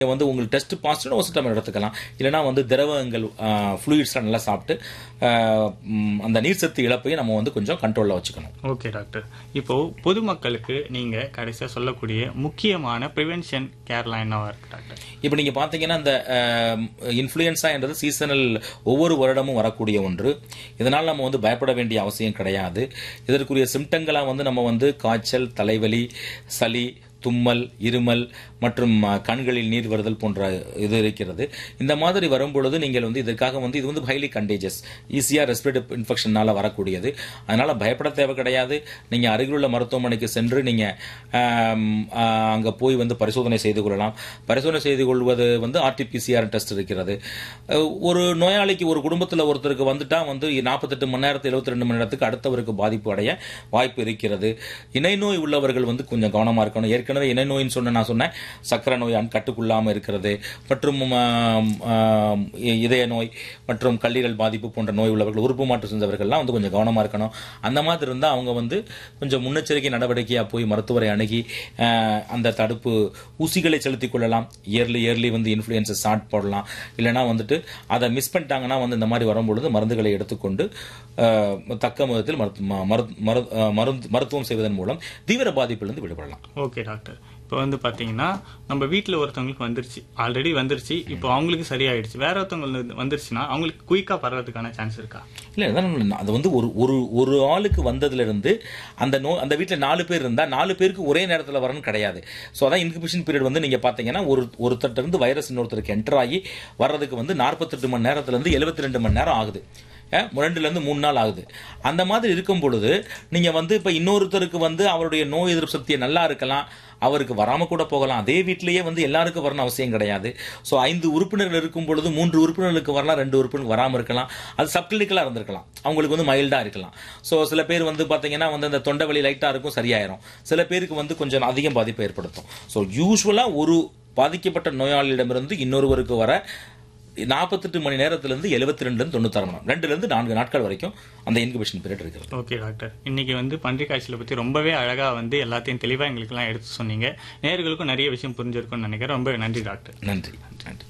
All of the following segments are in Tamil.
வந்து உங்களுக்கு டெஸ்ட் பாசிட்டிவ் ஒசட்டமல் எடுத்துக்கலாம் இல்லைனா வந்து திரவங்கள் ஃப்ளூயிட்ஸ்லாம் நல்லா சாப்பிட்டு ஆஹ், ம், அந்த நீர் சத்து இழப்பையும் நம்ம வந்து கொஞ்சம் கண்ட்ரோலில் வச்சுக்கணும் ஓகே டாக்டர் இப்போ பொதுமக்களுக்கு நீங்க கடைசியா சொல்லக்கூடிய முக்கியமான ப்ரிவென்ஷன் கேர்லாம் என்னவா இருக்கு டாக்டர் இப்போ நீங்கள் பார்த்தீங்கன்னா இந்த இன்ஃப்ளூயன்ஸா என்றது சீசனல் ஒவ்வொரு வருடமும் வரக்கூடிய ஒன்று இதனால் நம்ம வந்து பயப்பட வேண்டிய அவசியம் கிடையாது இதற்குரிய சிம்டங்களாக வந்து நம்ம வந்து காய்ச்சல் தலைவலி சளி தும்மல் இருமல் மற்றும் அஹ், கண்களில் நீர் வருதல் போன்ற இது இருக்கிறது இந்த மாதிரி வரும்பொழுது நீங்கள் வந்து இதற்காக வந்து இது வந்து ஹைலி கண்டேஜஸ் ஈஸியாக ரெஸ்பிரேட்டிவ் இன்ஃபெக்ஷனால வரக்கூடியது அதனால பயப்பட தேவை கிடையாது நீங்க அருகிலுள்ள மருத்துவமனைக்கு சென்று நீங்க ஆம், ஆ, அங்க போய் வந்து பரிசோதனை செய்து கொள்ளலாம் பரிசோதனை செய்து கொள்வது வந்து ஆர்டிபிசிஆர் டெஸ்ட் இருக்கிறது அஹ், ஒரு நோயாளிக்கு ஒரு குடும்பத்தில் ஒருத்தருக்கு வந்துட்டா வந்து நாற்பத்தெட்டு மணி நேரத்து எழுபத்தி ரெண்டு மணி நேரத்துக்கு அடுத்தவருக்கு பாதிப்பு அடைய வாய்ப்பு இருக்கிறது இணை நோய் உள்ளவர்கள் வந்து கொஞ்சம் கவனமா இருக்கணும் ஏற்கனவே இணை நோயின்னு சொன்ன நான் சொன்னேன் சக்கரை நோய் அன் கட்டுக்குள்ளாம இருக்கிறது மற்றும் ஆம், ஆம், இ- இதய நோய் மற்றும் கல்லீரல் பாதிப்பு போன்ற நோய் உள்ளவர்கள் உறுப்பு மாற்று செஞ்சவர்கள்லாம் வந்து கொஞ்சம் கவனமா இருக்கணும் அந்த மாதிரி இருந்தால் அவங்க வந்து கொஞ்சம் முன்னெச்சரிக்கை நடவடிக்கையா போய் மருத்துவரை அணுகி ஆஹ், அந்த தடுப்பு ஊசிகளை செலுத்திக் கொள்ளலாம் இயர்லி இயர்லி வந்து இன்ஃப்ளூயன்ஸை ஸ்டார்ட் போடலாம் இல்லைனா வந்துட்டு அதை மிஸ் பண்ணிட்டாங்கன்னா வந்து இந்த மாதிரி வரும்பொழுது மருந்துகளை எடுத்துக்கொண்டு ஆஹ், தக்க விதத்தில் மருத்து- ம- மரு- மரு- ஆஹ், மருந்து மருத்துவம் செய்வதன் மூலம் தீவிர பாதிப்பிலிருந்து விடுபடலாம் ஓகே டாக்டர் இப்போ வந்து பாத்தீங்கன்னா நம்ம வீட்ல ஒருத்தவங்களுக்கு வந்துருச்சு ஆல்ரெடி வந்துருச்சு இப்போ அவங்களுக்கு சரியாயிடுச்சு வேற ஒருத்தவங்களுக்கு வந்துருச்சுன்னா அவங்களுக்கு குயிக்கா பரவதுக்கான சான்ஸ் இருக்கா இல்லை அதான் நம்ம- அது வந்து ஒரு ஒரு ஒரு ஆளுக்கு வந்ததுல இருந்து அந்த நோ அந்த வீட்டில் நாலு பேர் இருந்தா நாலு பேருக்கு ஒரே நேரத்தில் வரணும் கிடையாது ஸோ அதான் இன்குபேஷன் பீரியட் வந்து நீங்க பாத்தீங்கன்னா ஒரு ஒருத்தர்ட்ட இருந்து வைரஸ் இன்னொருத்தருக்கு என்டர் ஆகி வர்றதுக்கு வந்து நாற்பத்தெட்டு மணி நேரத்துல இருந்து எழுபத்தி ரெண்டு மணி நேரம் ஆகுது அஹ், ரெண்டுல இருந்து மூணு நாள் ஆகுது அந்த மாதிரி இருக்கும் பொழுது நீங்க வந்து இப்ப இன்னொருத்தருக்கு வந்து அவருடைய நோய் எதிர்ப்பு சக்தியை நல்லா இருக்கலாம் அவருக்கு வராம கூட போகலாம் அதே வீட்டிலேயே வந்து எல்லாருக்கும் வரணும் அவசியம் கிடையாது ஸோ ஐந்து உறுப்பினர்கள் இருக்கும் பொழுது மூன்று உறுப்பினர்களுக்கு வரலாம் ரெண்டு உறுப்பினருக்கு வராமல் இருக்கலாம் அது சப்கிளினிக்கலாக இருந்திருக்கலாம் அவங்களுக்கு வந்து மைல்டாக இருக்கலாம் ஸோ சில பேர் வந்து பார்த்தீங்கன்னா வந்து அந்த தொண்டை வலி லைட்டாக இருக்கும் சரியாயிரும் சில பேருக்கு வந்து கொஞ்சம் அதிகம் பாதிப்பை ஏற்படுத்தும் ஸோ யூஸ்வலாக ஒரு பாதிக்கப்பட்ட நோயாளியிடமிருந்து இன்னொருவருக்கு வர நாற்பத்தெட்டு மணி நேரத்திலிருந்து எழுபத்தி ரெண்டுலேருந்து தொண்ணூத்தாறு மணி நேரம் ரெண்டுலேருந்து நான்கு நாட்கள் வரைக்கும் அந்த இன்குபேஷன் பீரியட் இருக்கிறது ஓகே டாக்டர் இன்னைக்கு வந்து பன்றி காய்ச்சலை பத்தி ரொம்பவே அழகா வந்து எல்லாத்தையும் தெளிவா எங்களுக்கெல்லாம் எடுத்து சொன்னீங்க நேயர்களுக்கும் நிறைய விஷயம் புரிஞ்சிருக்கும்னு நினைக்கிறேன் ரொம்ப நன்றி டாக்டர் நன்றி நன்றி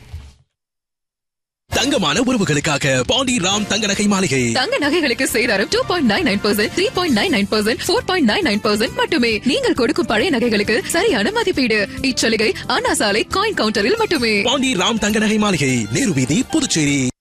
தங்கமான உறவுகளுக்காக பாண்டி ராம் தங்க நகை மாளிகை தங்க நகைகளுக்கு சேதாரம் two point nine nine percent three point nine nine percent four point nine nine percent மட்டுமே நீங்கள் கொடுக்கும் பழைய நகைகளுக்கு சரியான மதிப்பீடு இச்சலுகை அண்ணா சாலை காயின் கவுண்டரில் மட்டுமே பாண்டி ராம் தங்க நகை மாளிகை நேரு வீதி புதுச்சேரி